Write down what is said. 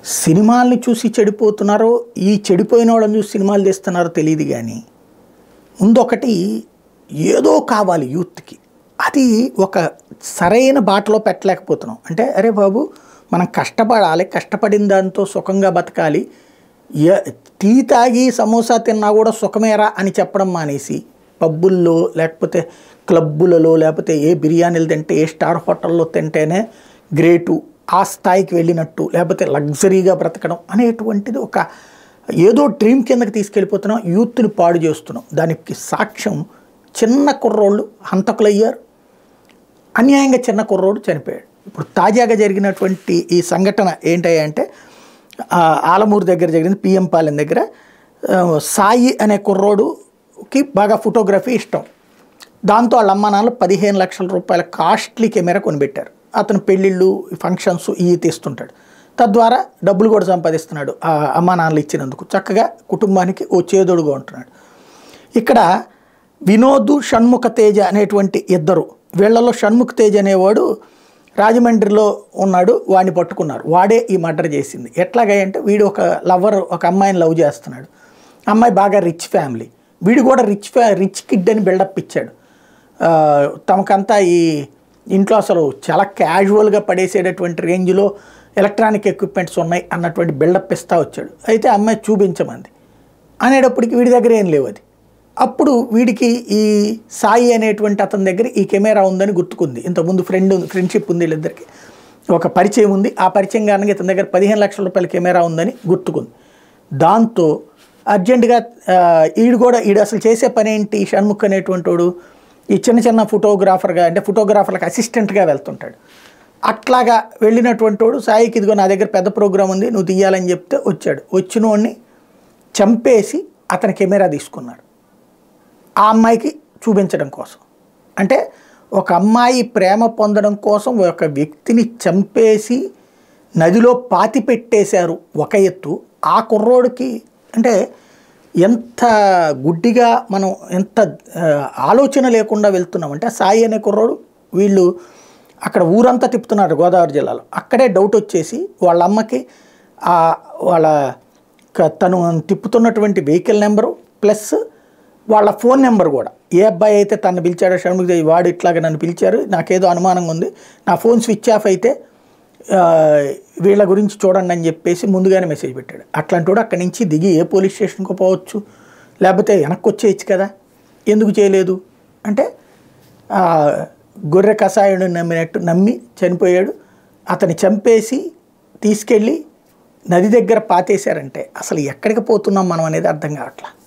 సినిమాల్ని చూసి చెడిపోతున్నారో ఈ చెడిపోయిన వాళ్ళని చూసి సినిమాలు తీస్తున్నారో తెలియదు కానీ ముందొకటి ఏదో కావాలి యూత్కి అది ఒక సరైన బాటలో పెట్టలేకపోతున్నాం అంటే అరే బాబు మనం కష్టపడాలి కష్టపడిన దాంతో సుఖంగా బతకాలి ఏ- టీ తాగి సమోసా తిన్నా కూడా సుఖమేరా అని చెప్పడం మానేసి పబ్బుల్లో లేకపోతే క్లబ్బులలో లేకపోతే ఏ బిర్యానీలు తింటే ఏ స్టార్ హోటల్లో తింటేనే గ్రేటు ఆ స్థాయికి వెళ్ళినట్టు లేకపోతే లగ్జరీగా బ్రతకడం అనేటువంటిది ఒక ఏదో డ్రీమ్ కిందకి తీసుకెళ్ళిపోతున్నాం యూత్ని పాడు చేస్తున్నాం దానికి సాక్ష్యం చిన్న కుర్రోళ్ళు హంతకులయ్యారు అన్యాయంగా చిన్న కుర్రోడు చనిపోయాడు ఇప్పుడు తాజాగా జరిగినటువంటి ఈ సంఘటన ఏంటంటే ఆ, ఆలమూరు దగ్గర జరిగింది పిఎం పాలెం దగ్గర ఆ, సాయి అనే కుర్రోడుకి బాగా ఫోటోగ్రఫీ ఇష్టం దాంతో వాళ్ళ అమ్మ నాన్నలు పదిహేను లక్షల రూపాయల కాస్ట్లీ కెమెరా కొనిపెట్టారు అతను పెళ్ళిళ్ళు ఫంక్షన్స్ ఇవి తీస్తుంటాడు తద్వారా డబ్బులు కూడా సంపాదిస్తున్నాడు ఆ అమ్మా నాన్నలు ఇచ్చినందుకు చక్కగా కుటుంబానికి ఓ చేదోడుగా ఉంటున్నాడు ఇక్కడ వినోద్ షణ్ముఖ తేజ అనేటువంటి ఇద్దరు వీళ్ళలో షణ్ముఖ తేజ్ అనేవాడు రాజమండ్రిలో ఉన్నాడు వాడిని పట్టుకున్నారు వాడే ఈ మర్డర్ చేసింది ఎట్లాగా అంటే వీడు ఒక లవర్ ఒక అమ్మాయిని లవ్ చేస్తున్నాడు అమ్మాయి బాగా రిచ్ ఫ్యామిలీ వీడు కూడా రిచ్ ఫ్యా రిచ్ కిడ్ అని బిల్డప్ ఇచ్చాడు ఆ, తమకంతా ఈ ఇంట్లో అసలు చాలా క్యాజువల్గా పడేసేటటువంటి రేంజ్లో ఎలక్ట్రానిక్ ఎక్విప్మెంట్స్ ఉన్నాయి అన్నటువంటి బిల్డప్ ఇస్తా వచ్చాడు అయితే అమ్మాయి చూపించమంది అనేటప్పటికి వీడి దగ్గర ఏం లేవు అది అప్పుడు వీడికి ఈ సాయి అనేటువంటి అతని దగ్గర ఈ కెమెరా ఉందని గుర్తుకుంది ఇంతకుముందు ఫ్రెండ్ ఫ్రెండ్షిప్ ఉంది వీళ్ళిద్దరికి ఒక పరిచయం ఉంది ఆ పరిచయం కారణంగా ఇతని దగ్గర పదిహేను లక్షల రూపాయల కెమెరా ఉందని గుర్తుకుంది దాంతో అర్జెంటుగా ఆ, ఈడు కూడా ఈడు అసలు చేసే పని ఏంటి షణ్ముఖ్ అనేటువంటి వాడు ఈ చిన్న చిన్న ఫోటోగ్రాఫర్గా అంటే ఫోటోగ్రాఫర్లకు అసిస్టెంట్గా వెళ్తుంటాడు అట్లాగా వెళ్ళినటువంటి వాడు సాయికి ఇదిగో నా దగ్గర పెద్ద ప్రోగ్రామ్ ఉంది నువ్వు తీయాలని చెప్తే వచ్చాడు వచ్చిన వాడిని చంపేసి అతని కెమెరా తీసుకున్నారు ఆ అమ్మాయికి చూపించడం కోసం అంటే ఒక అమ్మాయి ప్రేమ పొందడం కోసం ఒక వ్యక్తిని చంపేసి నదిలో పాతి పెట్టేశారు ఒక ఎత్తు ఆ కుర్రోడికి అంటే ఎంత గుడ్డిగా మనం ఎంత ఆ, ఆలోచన లేకుండా వెళ్తున్నాం అంటే సాయి అనే కుర్రోడు వీళ్ళు అక్కడ ఊరంతా తిప్పుతున్నారు గోదావరి జిల్లాలో అక్కడే డౌట్ వచ్చేసి వాళ్ళ అమ్మకి ఆ వాళ్ళ క- తను తిప్పుతున్నటువంటి వెహికల్ నెంబరు ప్లస్ వాళ్ళ ఫోన్ నెంబర్ కూడా ఏ అబ్బాయి అయితే తను పిలిచాడో షణ్ముఖ దేవి వాడు ఇట్లాగా నన్ను పిలిచారు నాకేదో అనుమానంగా ఉంది నా ఫోన్ స్విచ్ ఆఫ్ అయితే ఆ, వీళ్ళ గురించి చూడండి అని చెప్పేసి ముందుగానే మెసేజ్ పెట్టాడు అట్లాంటి వాడు అక్కడి నుంచి దిగి ఏ పోలీస్ స్టేషన్కి పోవచ్చు లేకపోతే వెనక్కి వచ్చేయచ్చు కదా ఎందుకు చేయలేదు అంటే ఆ, గొర్రె కషాయుడు నమ్మినట్టు నమ్మి చనిపోయాడు అతన్ని చంపేసి తీసుకెళ్ళి నది దగ్గర పాతేశారంటే అసలు ఎక్కడికి పోతున్నాం మనం అనేది అర్థం కావట్లా